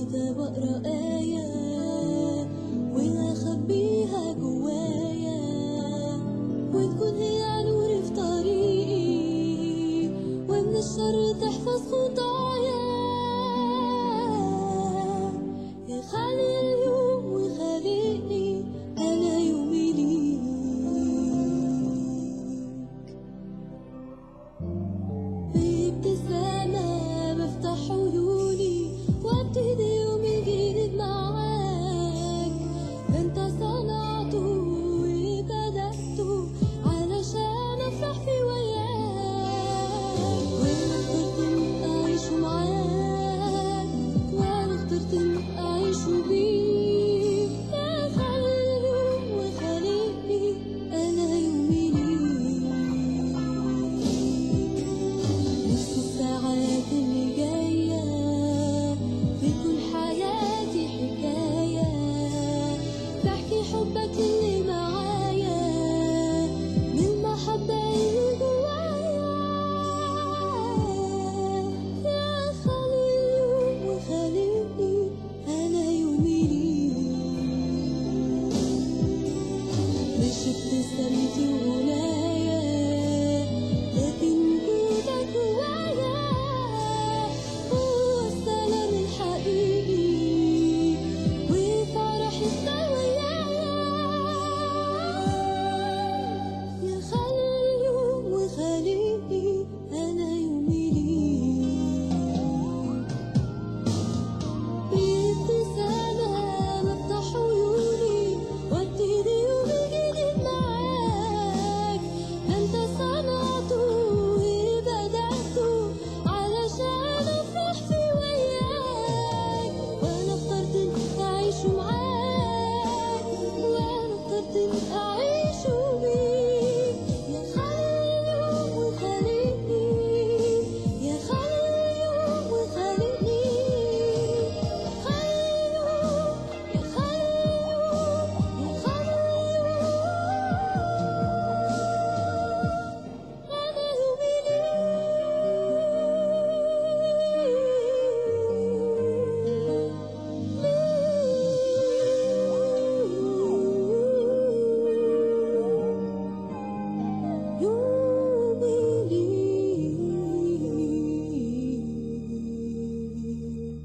كده بقرا آية وأخبيها جوايا وتكون هي نور في طريقي ومن الشر تحفظ خطايا يا خالق اليوم وخالقني أنا يومي ليك بابتسامة بفتح عيوني وابتدي يومي جديد معاك ده انت صنعته وبدأته علشان افرح في وياك وانا اخترت اني اعيش معاك وانا اخترت اني اعيش بيك يا خالق اليوم وخالقني انا يومي ليك نص الساعات اللي جاية بتكون حياتي حكاية بحكي حبك اللي معايا من المحبة اللي جوايا يا خالق اليوم وخالقني أنا يومي ليك مش ابتسامتي وغنايا لكن وجودك جوايا هو السلام الحقيقي وفرح ويايا يا خالق اليوم وخالقني أنا يومي ليك بابتسامة بفتح عيوني وابتدي يومي جديد معاك انت صنعته وبدأته علشان افرح في وياك وانا اخترت اني اعيش معاك وانا اخترت اني اعيش بيك يا خالق اليوم وخالقني يا خالق اليوم وخالقني خالق يا خالق يا خالق أنا يومي ليك يومي ليك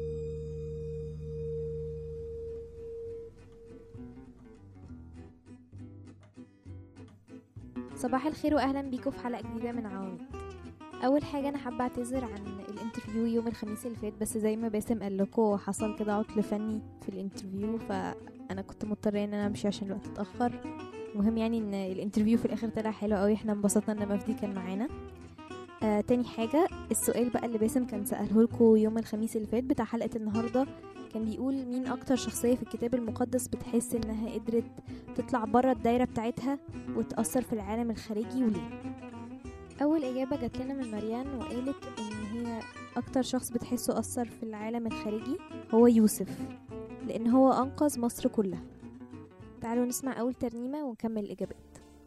صباح الخير واهلا بيكم في حلقه جديده من عواميد اول حاجه انا حابه اعتذر عن الانترفيو يوم الخميس اللي فات بس زي ما باسم قال لكم حصل كده عطل فني في الانترفيو فانا كنت مضطره ان انا امشي عشان الوقت اتاخر المهم يعني ان الانترفيو في الاخر طلع حلو قوي احنا انبسطنا ان مفدي كان معانا آه تاني حاجه السؤال بقى اللي باسم كان ساله لكم يوم الخميس اللي فات بتاع حلقه النهارده كان بيقول مين اكتر شخصيه في الكتاب المقدس بتحس انها قدرت تطلع بره الدايره بتاعتها وتأثر في العالم الخارجي وليه أول إجابة جات لنا من مريان وقالت إن هي أكتر شخص بتحسه أثر في العالم الخارجي هو يوسف لأن هو أنقذ مصر كلها تعالوا نسمع أول ترنيمة ونكمل الإجابات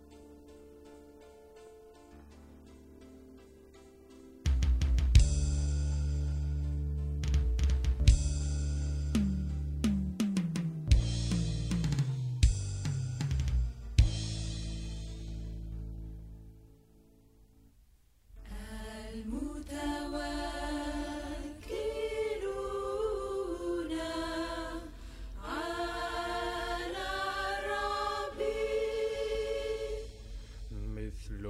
المتوكلون على ربي مثل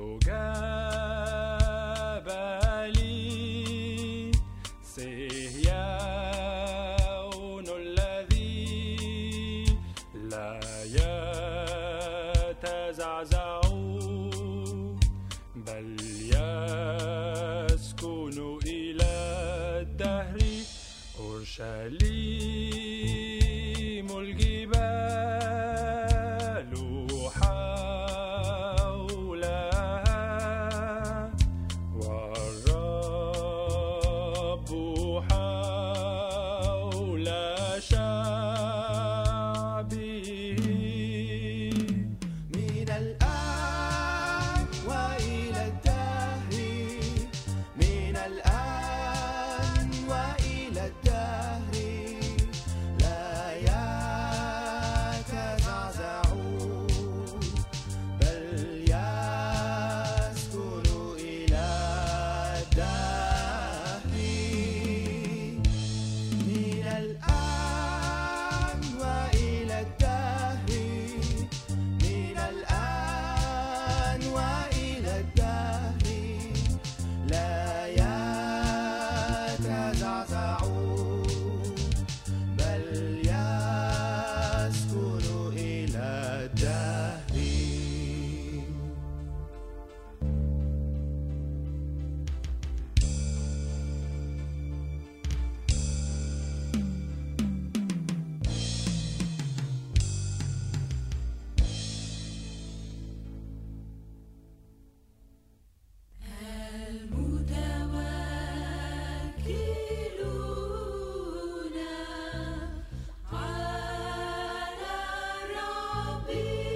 جبل صهيون الذي لا يتزعزع بل يسكن إلى الدهر أورشليم الجبال حولها والرب حول شعبه من الآن وإلى الدهر من الآن وإلى الدهر يتزعزعوا بل يسكن إلى الدهر المتوكلون على ربي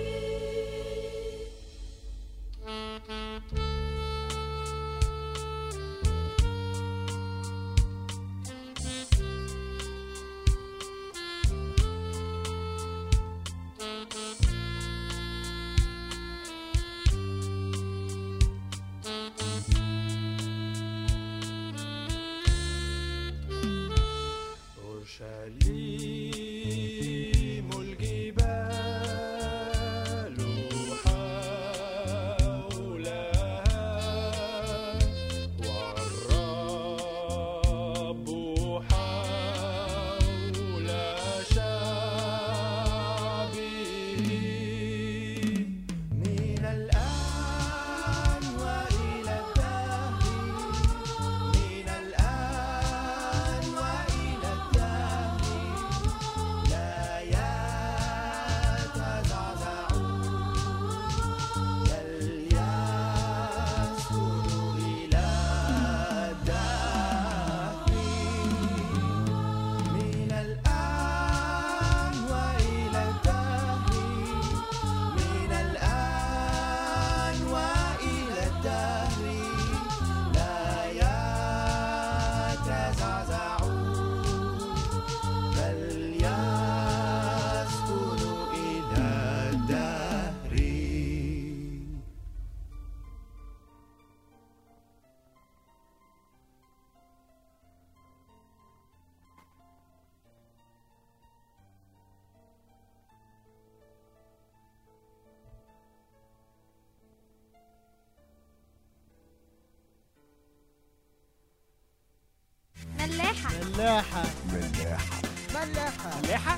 أورشليم الجبال حولها والرب حول شعبه من الآن وإلى الدهر من الآن وإلى الدهر لا يتزعزعون بل يسكن إلى الدهر من الآن وإلى الدهر من الآن وإلى الدهر لا يتزعزعون بل يسكن إلى الدهر ملاحة ملاحة ملاحة ملاحة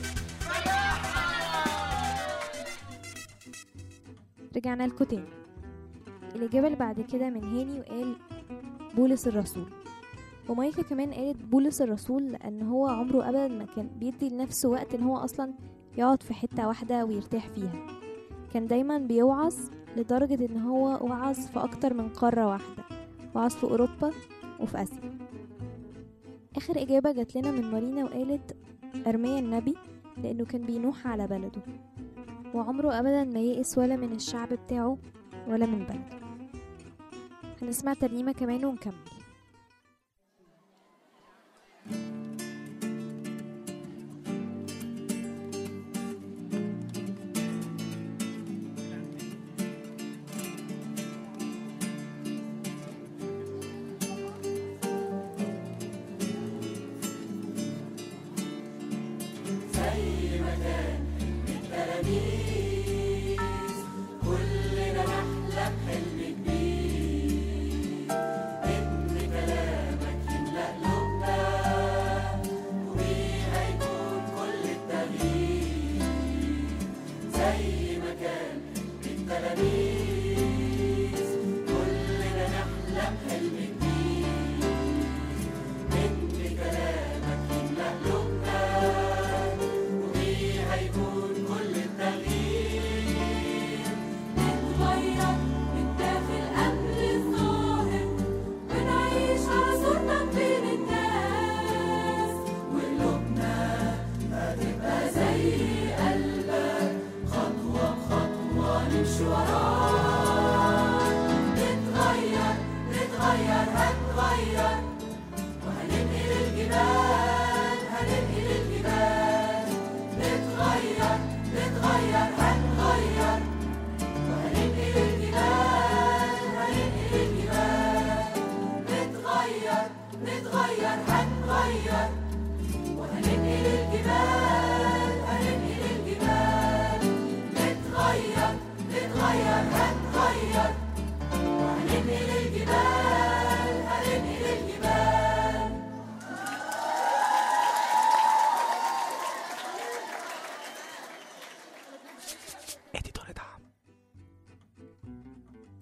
رجعنا لكم تاني الإجابة اللي بعد كده من هاني وقال بولس الرسول ومايكا كمان قالت بولس الرسول لأن هو عمره أبدا ما كان بيدي لنفسه وقت إن هو أصلا يقعد في حتة واحدة ويرتاح فيها كان دايما بيوعظ لدرجة إن هو وعظ في أكتر من قارة واحدة وعظ في أوروبا وفي آسيا آخر إجابة جات لنا من مارينا وقالت أرميا النبي لأنه كان بينوح على بلده وعمره أبدا ما يئس ولا من الشعب بتاعه ولا من بلده هنسمع ترنيمة كمان ونكمل هيكون كل التغيير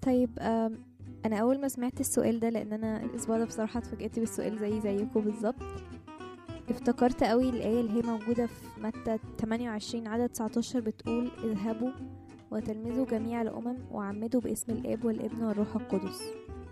طيب آم، انا اول ما سمعت السؤال ده لان انا الاسبوع ده بصراحه اتفاجئت بالسؤال زي زيكم بالظبط افتكرت قوي الايه اللي هي موجوده في متى 28 عدد 19 بتقول اذهبوا وتلمذوا جميع الامم وعمدوا باسم الاب والابن والروح القدس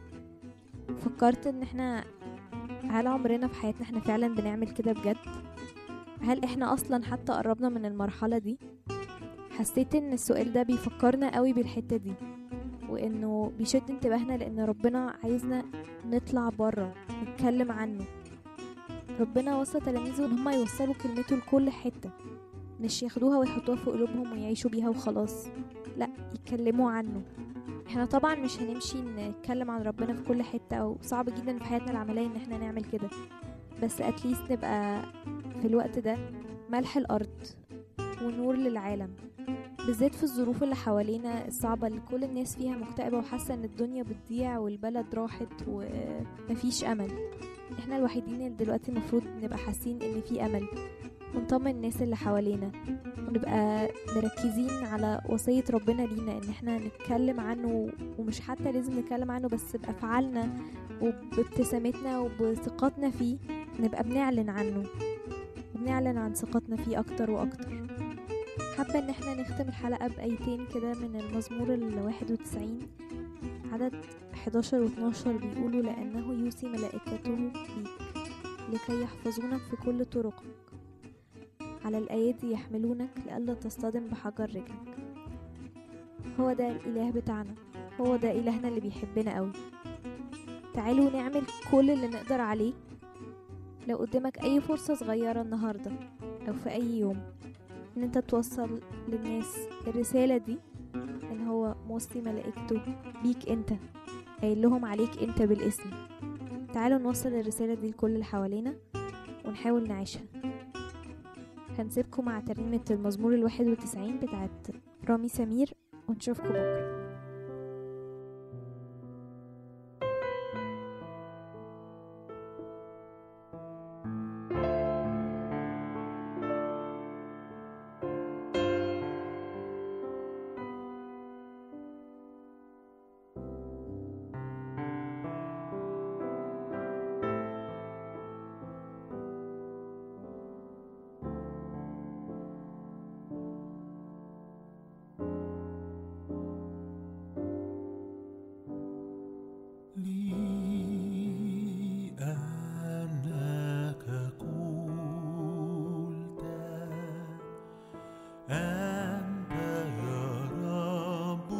فكرت ان احنا هل عمرنا في حياتنا احنا فعلا بنعمل كده بجد هل احنا اصلا حتى قربنا من المرحله دي حسيت ان السؤال ده بيفكرنا قوي بالحته دي وانه بيشد انتباهنا لان ربنا عايزنا نطلع بره نتكلم عنه ربنا وصى تلاميذه ان هم يوصلوا كلمته لكل حته مش ياخدوها ويحطوها في قلوبهم ويعيشوا بيها وخلاص لا يتكلموا عنه احنا طبعا مش هنمشي نتكلم عن ربنا في كل حته او صعب جدا في حياتنا العمليه ان احنا نعمل كده بس اتليست نبقى في الوقت ده ملح الارض ونور للعالم بالذات في الظروف اللي حوالينا الصعبة اللي كل الناس فيها مكتئبة وحاسة ان الدنيا بتضيع والبلد راحت ومفيش امل احنا الوحيدين اللي دلوقتي المفروض نبقى حاسين ان في امل ونطمن الناس اللي حوالينا ونبقى مركزين على وصية ربنا لينا ان احنا نتكلم عنه ومش حتى لازم نتكلم عنه بس بأفعالنا وبابتسامتنا وبثقتنا فيه نبقى بنعلن عنه بنعلن عن ثقتنا فيه اكتر واكتر حابة ان احنا نختم الحلقة بآيتين كده من المزمور الواحد وتسعين عدد 11 و 12 بيقولوا لأنه يوصي ملائكته بيك لكي يحفظونك في كل طرقك على الأيادي يحملونك لئلا تصطدم بحجر رجلك هو ده الإله بتاعنا هو ده إلهنا اللي بيحبنا قوي تعالوا نعمل كل اللي نقدر عليه لو قدامك أي فرصة صغيرة النهاردة أو في أي يوم ان انت توصل للناس الرسالة دي ان هو موصي ملائكته بيك انت قايل لهم عليك انت بالاسم تعالوا نوصل الرسالة دي لكل اللي حوالينا ونحاول نعيشها هنسيبكم مع ترنيمة المزمور الواحد وتسعين بتاعت رامي سمير ونشوفكم بكرة لأنك قلت أنت يا رب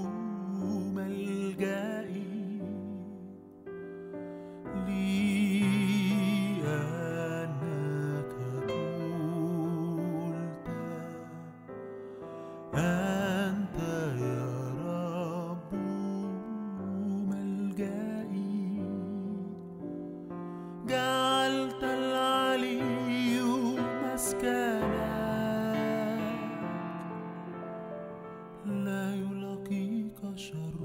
ملجئي لأنك قلت أنت يا رب ملجئي جعلت العلي مسكنا لا يلاقيك شر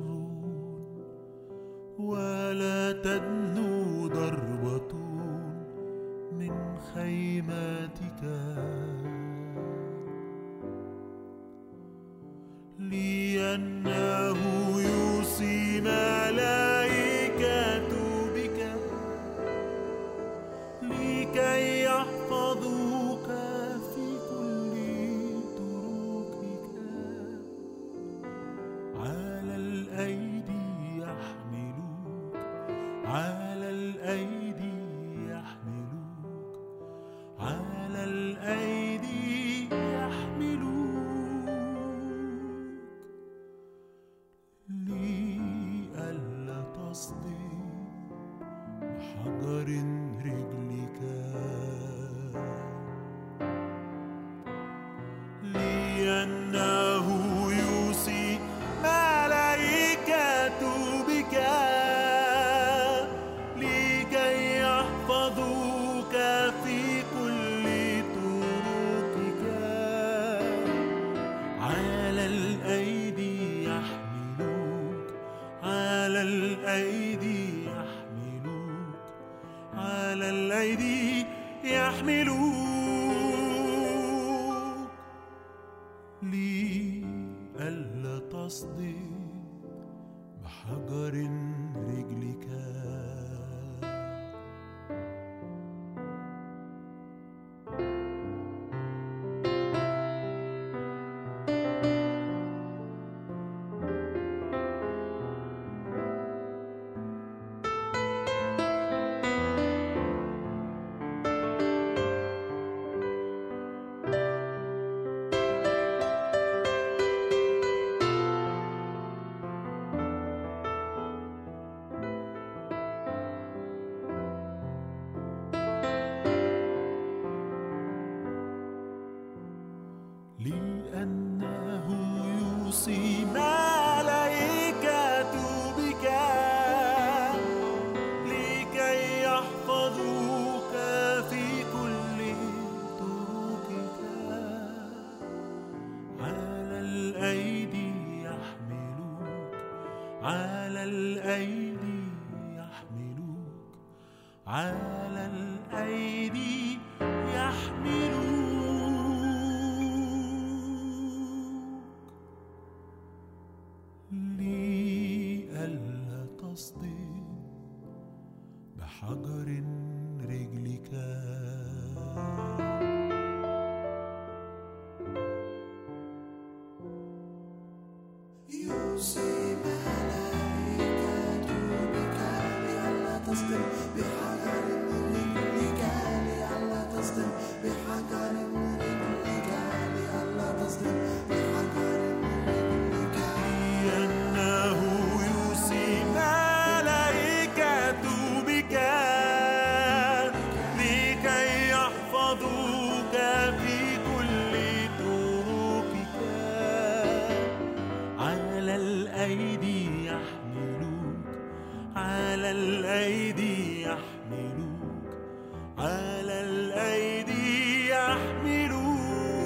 ولا تدنو ضربة من خيمتك لأنه يوصي ملائكة بك لكي يحفظوك في كل طرقك على الأيدي يحملوك على الأيدي يحملوك على الأيدي يحملوك لئلا تصدم بحجر رجلك لأنه يوصي ملائكة بك لكي يحفظوك في كل طرقك على الأيدي يحملوك على الأيدي يحملوك على الأيدي يحملوك لئلا تصدم يحفظوك في كل طرقك على الأيدي يحملوك على الأيدي يحملوك على الأيدي يحملوك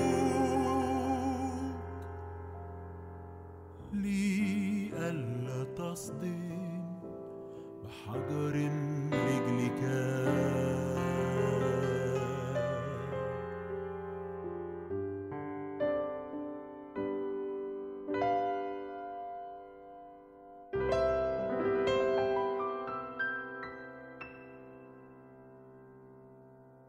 لئلا تصدم بحجر رجلك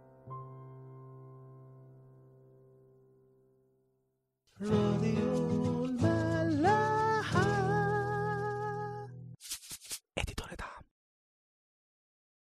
راديو